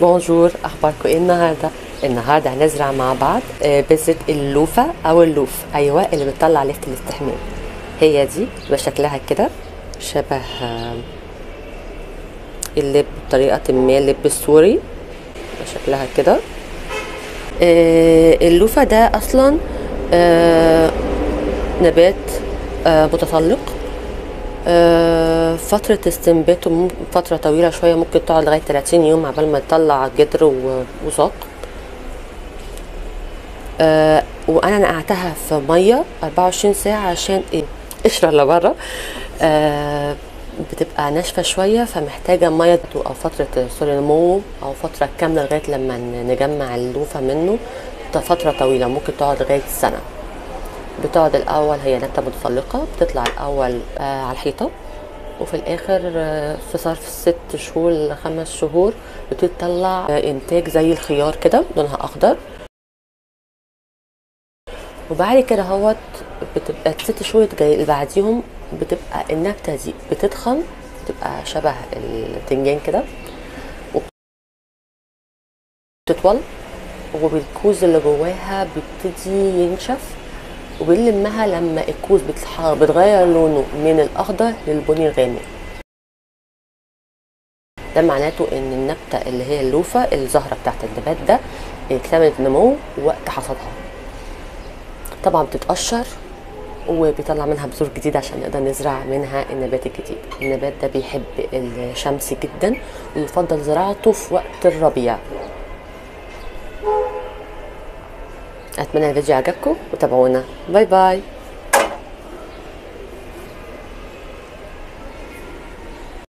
بونجور اخباركم ايه النهارده النهارده هنزرع مع بعض آه، بذره اللوفه او اللوف ايوه اللي بتطلع ليفت الاستحمام هي دي بيبقى شكلها كده شبه آه، اللب بطريقه ما اللب السوري بيبقى شكلها كده آه، اللوفه ده اصلا آه، نبات آه، متطلق آه، فترة استنباته مم- فترة طويلة شوية ممكن تقعد لغاية 30 يوم عبال ما يطلع جدر و- وساق آه، وانا نقعتها في مية 24 ساعة عشان ايه قشرة اللي بره آه، بتبقى ناشفة شوية فمحتاجة مية او فترة سوري نمو او فترة كاملة لغاية لما ن- نجمع اللوفة منه ده فترة طويلة ممكن تقعد لغاية سنة بتقعد الاول هي نبته متسلقه بتطلع الاول آه على الحيطه وفي الاخر آه في ظرف ست شهور لخمس شهور بتطلع آه انتاج زي الخيار كده لونها اخضر وبعد كده هوت بتبقى الست شهور الجاي- اللي بعديهم بتبقى النبته دي بتتخن بتبقى شبه البتنجان كده وبتطول وبالكوز اللي جواها بيبتدي ينشف وبنلمها لما الكوز بتلح- بتغير لونه من الاخضر للبني الغامق ده معناته ان النبته اللي هي اللوفه الزهره بتاعت النبات ده اكتملت نمو وقت حصادها طبعا بتتقشر وبيطلع منها بذور جديدة عشان نقدر نزرع منها النبات الجديد النبات ده بيحب الشمس جدا ويفضل زراعته في وقت الربيع اتمنى الفيديو عجبكم وتابعونا باي باي